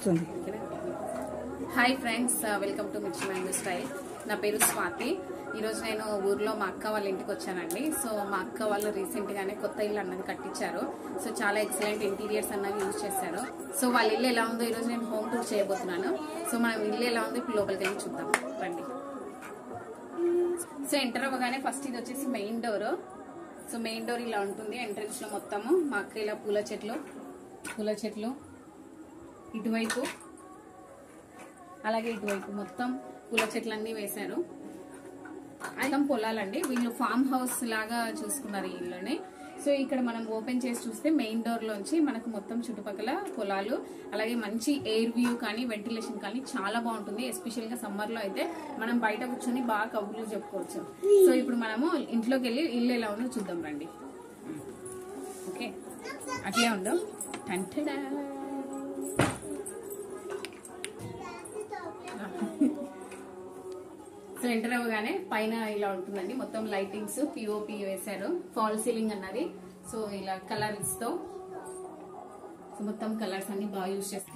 వస్తుంది hi friends welcome to Mirchi mango style నా పేరు స్వాతి ఈరోజు నేను ఊర్లో మా అక్క వాళ్ళ ఇంటికి వచ్చానండి సో మా అక్క వాళ్ళు రీసెంట్ గానే కొత్త ఇల్లు అన్నది కట్టించారు సో చాలా ఎక్సలెంట్ ఇంటీరియర్స్ అన్నవి యూజ్ చేశారు సో వాళ్ళ ఇల్లు ఎలా ఉందో ఈరోజు నేను హోమ్ టూర్ చేయబోతున్నాను సో మనం ఇల్లు ఎలా ఉందో ఇప్పుడు లోపలికి వెళ్ళి చూద్దాం రండి సో ఎంటర్ అవ్వగానే ఫస్ట్ ఇది వచ్చేసి main door so main door ఇలా ఉంటుంది ఎంట్రన్స్ లో మొత్తము మా అక్క ఇలా పూల చెట్లు పూల చెట్లు ఇటువైపు అలాగే ఇటువైపు మొత్తం పూల చెట్లన్నీ వేశారు మొత్తం పొలాలండి వీళ్ళు ఫామ్ హౌస్ లాగా చూసుకున్నారు ఈ ఇల్లుని సో ఇక్కడ మనం ఓపెన్ చేసి చూస్తే మెయిన్ డోర్ లోంచి మనకు మొత్తం చుట్టుపక్కల పొలాలు అలాగే మంచి ఎయిర్ వ్యూ కానీ వెంటిలేషన్ కానీ చాలా బాగుంటుంది ఎస్పెషల్ గా సమ్మర్ లో అయితే మనం బయట కూర్చొని బాగా కబుర్లు చెప్పుకోవచ్చు సో ఇప్పుడు మనము ఇంట్లోకి వెళ్ళి ఇల్లు ఎలా ఉందో చూద్దాం రండి ఓకే అట్లే ఉందో టంటడా సో ఎంటర్ అవ్వగానే పైన ఇలా ఉంటుందండి మొత్తం లైటింగ్స్ పిఓపి వేశారు ఫాల్ సీలింగ్ అన్నది సో ఇలా కలర్స్ తో సో మొత్తం కలర్స్ అన్ని బాగా యూజ్ చేస్తారు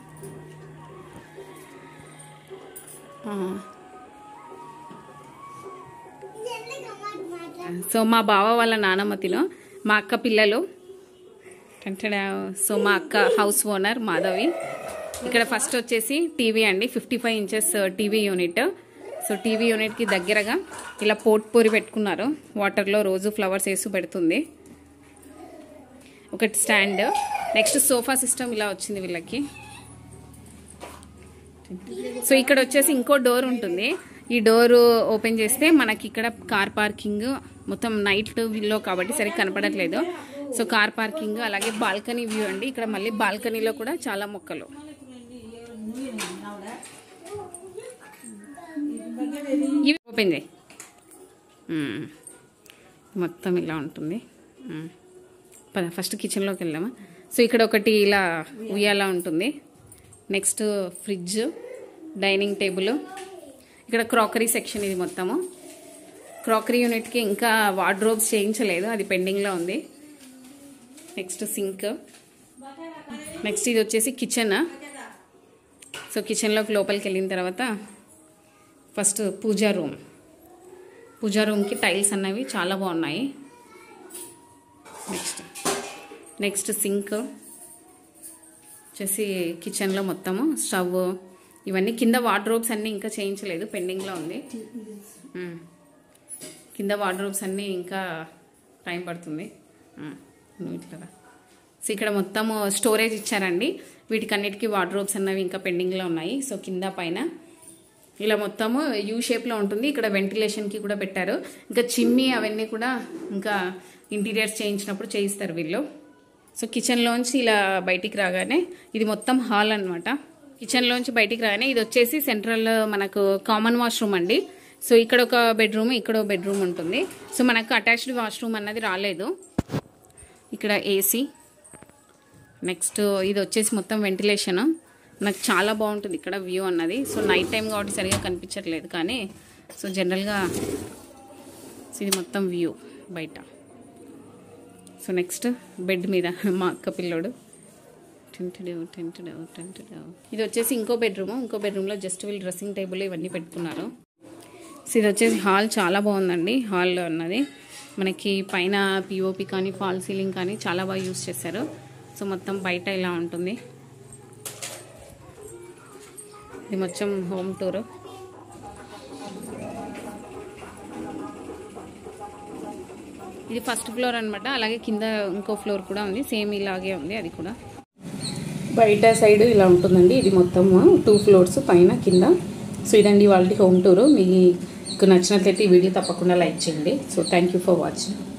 సో మా బావ వాళ్ళ నానమ్మతిలో మా అక్క పిల్లలు టంటడా. సో మా అక్క హౌస్ ఓనర్ మాధవి ఇక్కడ ఫస్ట్ వచ్చేసి టీవీ అండి fifty five inches TV unit so TV యూనిట్కి దగ్గరగా ఇలా పోట్ పూరి పెట్టుకున్నారు వాటర్లో రోజు ఫ్లవర్స్ వేసి పెడుతుంది ఒకటి స్టాండ్ నెక్స్ట్ సోఫా సిస్టమ్ ఇలా వచ్చింది వీళ్ళకి సో ఇక్కడ వచ్చేసి ఇంకో డోర్ ఉంటుంది ఈ డోర్ ఓపెన్ చేస్తే మనకి ఇక్కడ కార్ పార్కింగ్ మొత్తం నైట్ లో కాబట్టి సరిగ్గా కనపడట్లేదు సో కార్ పార్కింగ్ అలాగే బాల్కనీ వ్యూ అండి ఇక్కడ మళ్ళీ బాల్కనీలో కూడా చాలా మొక్కలు ఇవి ఓపెన్ చేయి మ్మ్. మొత్తం ఇలా ఉంటుంది మ్మ్. పద ఫస్ట్ కిచెన్లోకి వెళ్దామా సో ఇక్కడ ఒకటి ఇలా ఉయ్యాల ఉంటుంది నెక్స్ట్ ఫ్రిడ్జ్ డైనింగ్ టేబుల్ ఇక్కడ క్రాకరీ సెక్షన్ ఇది మొత్తము క్రాకరీ యూనిట్కి ఇంకా వార్డ్రోబ్స్ చేయించలేదు అది పెండింగ్లో ఉంది నెక్స్ట్ సింక్ నెక్స్ట్ ఇది వచ్చేసి కిచెన్ సో కిచెన్లోకి లోపలికి వెళ్ళిన తర్వాత ఫస్ట్ పూజా రూమ్ పూజా రూమ్కి టైల్స్ అన్నవి చాలా బాగున్నాయి నెక్స్ట్ నెక్స్ట్ సింక్ వచ్చేసి కిచెన్లో మొత్తము స్టవ్ ఇవన్నీ కింద వార్డ్రోబ్స్ అన్నీ ఇంకా చేయించలేదు పెండింగ్లో ఉంది మ్మ్. కింద వార్డ్రోబ్స్ అన్నీ ఇంకా టైం పడుతుంది మ్మ్. నువ్వు ఇట్లా రా. సో ఇక్కడ మొత్తము స్టోరేజ్ ఇచ్చారండి వీటికన్నిటికీ వార్డ్రోబ్స్ అన్నవి ఇంకా పెండింగ్లో ఉన్నాయి సో కింద పైన ఇలా మొత్తము యూ షేప్లో ఉంటుంది ఇక్కడ వెంటిలేషన్కి కూడా పెట్టారు ఇంకా చిమ్మి అవన్నీ కూడా ఇంకా ఇంటీరియర్స్ చేయించినప్పుడు చేయిస్తారు వీళ్ళు సో కిచెన్లోంచి ఇలా బయటికి రాగానే ఇది మొత్తం హాల్ అనమాట కిచెన్లోంచి బయటికి రాగానే ఇది వచ్చేసి సెంట్రల్ మనకు కామన్ వాష్రూమ్ అండి సో ఇక్కడ ఒక బెడ్రూమ్ ఇక్కడ ఒక బెడ్రూమ్ ఉంటుంది సో మనకు అటాచ్డ్ వాష్రూమ్ అన్నది రాలేదు ఇక్కడ ఏసీ నెక్స్ట్ ఇది వచ్చేసి మొత్తం వెంటిలేషన్ నాకు చాలా బాగుంటుంది ఇక్కడ వ్యూ అన్నది సో నైట్ టైం కాబట్టి సరిగా కనిపించట్లేదు కానీ సో జనరల్గా సో ఇది మొత్తం వ్యూ బయట సో నెక్స్ట్ బెడ్ మీద మా అక్క పిల్లోడు టెంటడేవ్ టెంటడేవ్ టెంటడేవ్ ఇది వచ్చేసి ఇంకో బెడ్రూమ్ ఇంకో బెడ్రూమ్లో జస్ట్ వీళ్ళు డ్రెస్సింగ్ టేబుల్ ఇవన్నీ పెట్టుకున్నారు సో ఇది వచ్చేసి హాల్ చాలా బాగుందండి హాల్ అన్నది మనకి పైన పిఓపి కానీ ఫాల్ సీలింగ్ కానీ చాలా బాగా యూస్ చేశారు సో మొత్తం బయట ఇలా ఉంటుంది ఇది మొత్తం హోమ్ టూర్ ఇది ఫస్ట్ ఫ్లోర్ అన్నమాట అలాగే కింద ఇంకో ఫ్లోర్ కూడా ఉంది సేమ్ ఇలాగే ఉంది అది కూడా బయట సైడ్ ఇలా ఉంటుందండి ఇది మొత్తం టూ ఫ్లోర్స్ పైన కింద సో ఇదండి వాళ్ళకి హోమ్ టూర్ మీకు నచ్చినట్లయితే ఈ వీడియో తప్పకుండా లైక్ చేయండి so thank you for watching